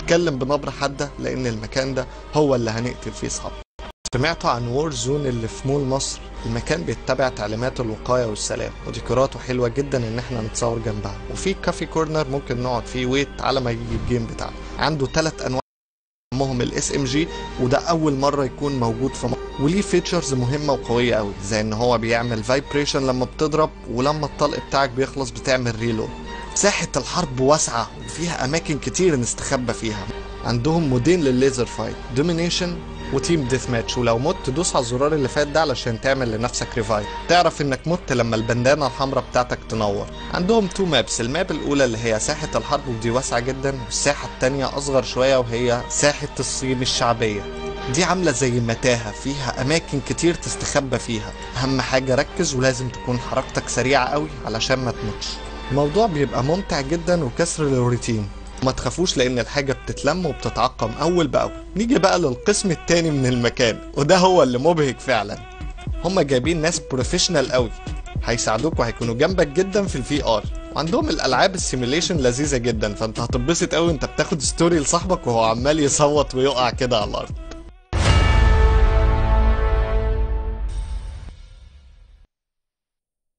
اتكلم بنبرة حادة لان المكان ده هو اللي هنقتل فيه صحابنا سمعتوا عن وور زون اللي في مول مصر المكان بيتبع تعليمات الوقاية والسلام وديكوراته حلوة جدا ان احنا نتصور جنبها وفي كافي كورنر ممكن نقعد فيه ويت على ما يجي الجيم بتاعنا عنده ثلاث انواع اهمهم الاس ام جي وده اول مره يكون موجود في مصر وليه فيتشرز مهمه وقويه قوي زي ان هو بيعمل فايبريشن لما بتضرب ولما الطلق بتاعك بيخلص بتعمل ريلود ساحه الحرب واسعه وفيها اماكن كتير نستخبى فيها عندهم مودين للليزر فايت دومينيشن وتيم ديث ماتش ولو مت تدوس على الزرار اللي فات ده علشان تعمل لنفسك ريفايف تعرف انك مت لما البندانه الحمراء بتاعتك تنور عندهم تو مابس الماب الاولى اللي هي ساحه الحرب ودي واسعه جدا والساحه التانية اصغر شويه وهي ساحه الصين الشعبيه دي عامله زي متاهه فيها اماكن كتير تستخبى فيها اهم حاجه ركز ولازم تكون حركتك سريعه قوي علشان ما تموتش الموضوع بيبقى ممتع جدا وكسر للروتين ما تخافوش لان الحاجه بتتلم وبتتعقم اول باول نيجي بقى للقسم التاني من المكان وده هو اللي مبهج فعلا هما جايبين ناس بروفيشنال قوي هيساعدوك وهيكونوا جنبك جدا في الفي ار وعندهم الالعاب السيميليشن لذيذه جدا فانت هتتبسط قوي انت بتاخد ستوري لصاحبك وهو عمال يصوت ويقع كده على الارض